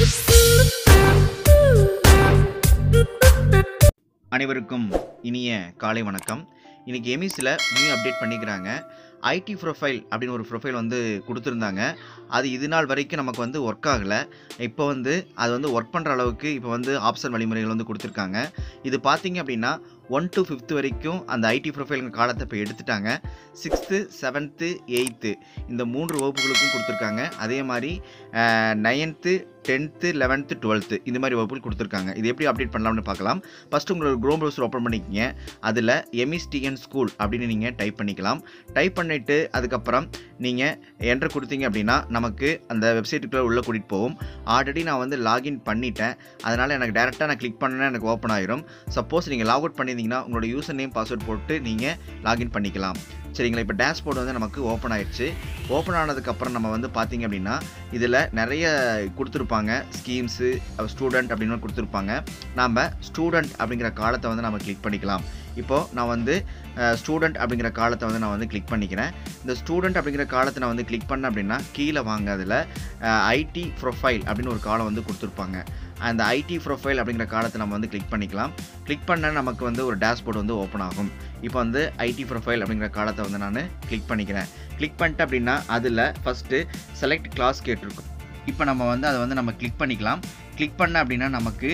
அனைவருக்கும் இனிய காலை வணக்கம் இன்னைக்கு எமிஸில் நியூ அப்டேட் பண்ணிக்கிறாங்க ஐடி ப்ரொஃபைல் அப்படின்னு ஒரு ப்ரொஃபைல் வந்து கொடுத்துருந்தாங்க அது இது நாள் வரைக்கும் நமக்கு வந்து ஒர்க் ஆகலை இப்போ வந்து அது வந்து ஒர்க் பண்ணுற அளவுக்கு இப்போ வந்து ஆப்ஷன் வழிமுறைகள் வந்து கொடுத்துருக்காங்க இது பார்த்தீங்க அப்படின்னா ஒன் டு ஃபிஃப்த் வரைக்கும் அந்த ஐடி ப்ரொஃபைலுங்க காலத்தை இப்போ எடுத்துட்டாங்க சிக்ஸ்த்து செவன்த்து எயித்து இந்த மூன்று வகுப்புகளுக்கும் கொடுத்துருக்காங்க அதே மாதிரி நைன்த்து டென்த்து லெவன்த்து டுவெல்த்து இந்த மாதிரி வகுப்புகள் கொடுத்துருக்காங்க இது எப்படி அப்டேட் பண்ணலாம்னு பார்க்கலாம் ஃபஸ்ட்டு உங்களோட க்ரோம் ப்ரௌசர் ஓப்பன் பண்ணிக்கங்க அதில் எம்இஸ்டிஎன் ஸ்கூல் அப்படின்னு நீங்கள் டைப் பண்ணிக்கலாம் டைப் பண்ணிவிட்டு அதுக்கப்புறம் நீங்கள் என்டர் கொடுத்தீங்க அப்படின்னா நமக்கு அந்த வெப்சைட்டுக்குள்ளே உள்ளே கூட்டிகிட்டு போகும் ஆல்ரெடி நான் வந்து லாகின் பண்ணிட்டேன் அதனால் எனக்கு டேரெக்டாக நான் கிளிக் பண்ணேன்னா எனக்கு ஓப்பன் ஆயிரும் சப்போஸ் நீங்கள் லாக் அவுட் பண்ணியிருந்தீங்கன்னா உங்களோட யூசர் நேம் பாஸ்வேர்ட் போட்டு நீங்கள் லாகின் பண்ணிக்கலாம் சரிங்களா இப்போ டேஷ்போர்டு வந்து நமக்கு ஓப்பன் ஆயிடுச்சு ஓப்பன் ஆனதுக்கப்புறம் நம்ம வந்து பார்த்தீங்க அப்படின்னா இதில் நிறைய கொடுத்துருப்பாங்க ஸ்கீம்ஸு ஸ்டூடெண்ட் அப்படின்னு கொடுத்துருப்பாங்க நாம் ஸ்டூடெண்ட் அப்படிங்கிற காலத்தை வந்து நம்ம கிளிக் பண்ணிக்கலாம் இப்போது நான் வந்து ஸ்டூடெண்ட் அப்படிங்கிற காலத்தை வந்து நான் வந்து கிளிக் பண்ணிக்கிறேன் இந்த ஸ்டூடெண்ட் அப்படிங்கிற காலத்தை நான் வந்து கிளிக் பண்ணேன் அப்படின்னா கீழே வாங்க அதில் ஐடி ப்ரொஃபைல் அப்படின்னு ஒரு காலம் வந்து கொடுத்துருப்பாங்க அந்த ஐடி ப்ரொஃபைல் அப்படிங்கிற காலத்தை நம்ம வந்து கிளிக் பண்ணிக்கலாம் கிளிக் பண்ண நமக்கு வந்து ஒரு டேஷ்போர்டு வந்து ஓப்பன் ஆகும் இப்போ வந்து ஐடி ப்ரொஃபைல் அப்படிங்கிற காலத்தை வந்து நான் கிளிக் பண்ணிக்கிறேன் கிளிக் பண்ணிட்டு அப்படின்னா அதில் ஃபஸ்ட்டு செலக்ட் கிளாஸ் கேட்டிருக்கும் இப்போ நம்ம வந்து அதை வந்து நம்ம கிளிக் பண்ணிக்கலாம் கிளிக் பண்ண அப்படின்னா நமக்கு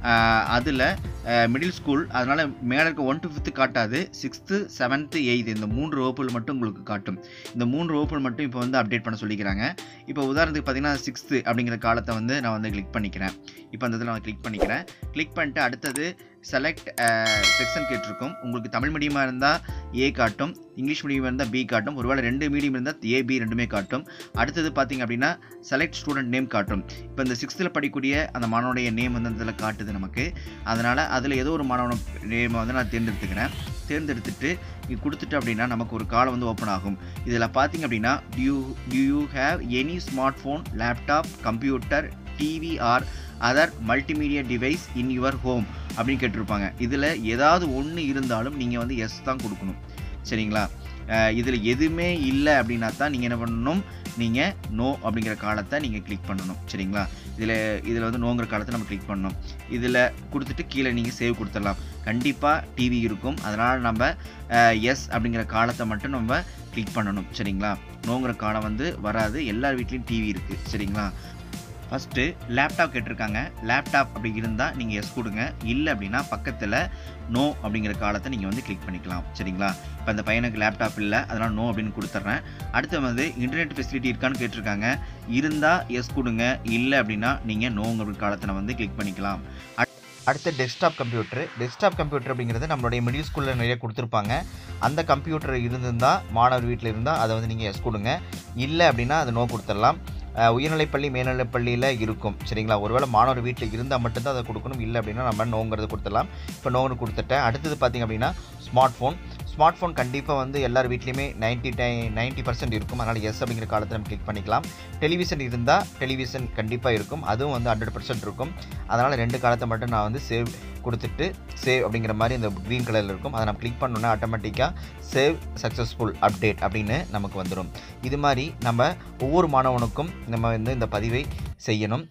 அதில் மிடில் ஸ்கூல் அதனால் மேலே இருக்க ஒன் டு ஃபிஃப்த்து காட்டாது சிக்ஸ்த்து செவன்த்து எயித்து இந்த மூன்று வகுப்புகள் மட்டும் உங்களுக்கு காட்டும் இந்த மூன்று வகுப்புகள் மட்டும் இப்போ வந்து அப்டேட் பண்ண சொல்லிக்கிறாங்க இப்போ உதாரணத்துக்கு பார்த்தீங்கன்னா சிக்ஸ்த்து அப்படிங்கிற காலத்தை வந்து நான் வந்து கிளிக் பண்ணிக்கிறேன் இப்போ அந்த இதில் நான் கிளிக் பண்ணிக்கிறேன் கிளிக் பண்ணிட்டு அடுத்தது செலக்ட் செக்ஷன் கேட்டிருக்கும் உங்களுக்கு தமிழ் மீடியமாக இருந்தால் ஏ காட்டும் இங்கிலீஷ் மீடியம் இருந்தால் பி காட்டும் ஒருவேளை ரெண்டு மீடியம் இருந்தால் ஏ பி ரெண்டுமே காட்டும் அடுத்தது பார்த்தீங்க அப்படின்னா செலக்ட் ஸ்டூடெண்ட் நேம் காட்டும் இப்போ இந்த சிக்ஸ்த்தில் படிக்கக்கூடிய அந்த மாணவனுடைய நேம் வந்து அதில் காட்டுது நமக்கு அதனால் அதில் ஏதோ ஒரு மாணவன நேமை வந்து நான் தேர்ந்தெடுத்துக்கிறேன் தேர்ந்தெடுத்துட்டு இது கொடுத்துட்டு அப்படின்னா நமக்கு ஒரு காலம் வந்து ஓப்பன் ஆகும் இதில் பார்த்தீங்க அப்படின்னா do do you have any smartphone laptop computer TV or other multimedia device in your home அப்படின்னு கேட்டிருப்பாங்க இதில் ஏதாவது ஒன்று இருந்தாலும் நீங்கள் வந்து எஸ் தான் கொடுக்கணும் சரிங்களா இதில் எதுவுமே இல்லை அப்படின்னா தான் நீங்கள் என்ன பண்ணணும் நீங்கள் நோ அப்படிங்கிற காலத்தை நீங்கள் கிளிக் பண்ணணும் சரிங்களா இதில் இதில் வந்து நோங்கிற காலத்தை நம்ம கிளிக் பண்ணணும் இதில் கொடுத்துட்டு கீழே நீங்கள் சேவ் கொடுத்துடலாம் கண்டிப்பாக டிவி இருக்கும் அதனால் நம்ம எஸ் அப்படிங்கிற காலத்தை மட்டும் நம்ம கிளிக் பண்ணணும் சரிங்களா நோங்கிற காலம் வந்து வராது எல்லார் வீட்லேயும் டிவி இருக்குது சரிங்களா ஃபஸ்ட்டு லேப்டாப் கேட்டிருக்காங்க லேப்டாப் அப்படி இருந்தால் நீங்கள் எஸ் கொடுங்க இல்லை அப்படின்னா பக்கத்தில் நோ அப்படிங்கிற காலத்தை நீங்கள் வந்து கிளிக் பண்ணிக்கலாம் சரிங்களா இப்போ அந்த பையனுக்கு லேப்டாப் இல்லை அதனால் நோ அப்படின்னு கொடுத்துட்றேன் அடுத்து வந்து இன்டர்நெட் ஃபெசிலிட்டி இருக்கான்னு கேட்டிருக்காங்க இருந்தால் எஸ் கொடுங்க இல்லை அப்படின்னா நீங்கள் நோங்கிற காலத்தை வந்து கிளிக் பண்ணிக்கலாம் அடுத்து டெஸ்க்டாப் கம்ப்யூட்டர் டெஸ்க்டாப் கம்ப்யூட்டர் அப்படிங்கிறது நம்மளுடைய மிடில் ஸ்கூலில் நிறைய கொடுத்துருப்பாங்க அந்த கம்ப்யூட்டர் இருந்திருந்தால் மாணவர் வீட்டில் இருந்தால் அதை வந்து நீங்கள் எஸ் கொடுங்க இல்லை அப்படின்னா அது நோ கொடுத்துடலாம் உயர்நிலைப்பள்ளி மேல்நிலைப்பள்ளியில் இருக்கும் சரிங்களா ஒருவேளை மாணவர் வீட்டில் இருந்தால் மட்டும்தான் அதை கொடுக்கணும் இல்லை அப்படின்னா நம்ம நோங்கிறது கொடுத்துடலாம் இப்போ நோங்கிறது கொடுத்துட்டேன் அடுத்தது பார்த்திங்க அப்படின்னா ஸ்மார்ட் ஃபோன் ஸ்மார்ட் ஃபோன் கண்டிப்பாக வந்து எல்லார் வீட்லேயுமே நைன்ட்டி டை நைன்ட்டி பர்சன்ட் இருக்கும் அதனால் எஸ் அப்படிங்கிற காலத்தை நம்ம கிளிக் பண்ணிக்கலாம் டெலிவிஷன் இருந்தால் டெலிவிஷன் கண்டிப்பாக இருக்கும் அதுவும் வந்து ஹண்ட்ரட் பர்சன்ட் இருக்கும் அதனால் ரெண்டு காலத்தை மட்டும் நான் வந்து சேவ் கொடுத்துட்டு சேவ் அப்படிங்கிற மாதிரி இந்த க்ரீன் கலரில் இருக்கும் அதை நம்ம கிளிக் பண்ணோன்னா ஆட்டோமேட்டிக்காக சேவ் சக்ஸஸ்ஃபுல் அப்டேட் அப்படின்னு நமக்கு வந்துடும் இது மாதிரி நம்ம ஒவ்வொரு மாணவனுக்கும் நம்ம வந்து இந்த பதிவை செய்யணும்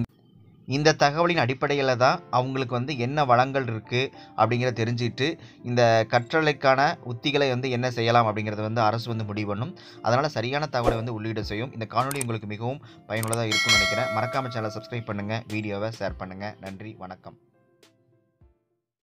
இந்த தகவலின் அடிப்படையில் தான் அவங்களுக்கு வந்து என்ன வளங்கள் இருக்குது அப்படிங்கிறத தெரிஞ்சுட்டு இந்த கற்றலைக்கான உத்திகளை வந்து என்ன செய்யலாம் அப்படிங்கிறத வந்து அரசு வந்து முடிவு பண்ணும் அதனால் சரியான தகவலை வந்து உள்ளீடு செய்யும் இந்த காணொலி உங்களுக்கு மிகவும் பயனுள்ளதாக இருக்கும்னு நினைக்கிறேன் மறக்காமல் சேனலை சப்ஸ்கிரைப் பண்ணுங்கள் வீடியோவை ஷேர் பண்ணுங்கள் நன்றி வணக்கம்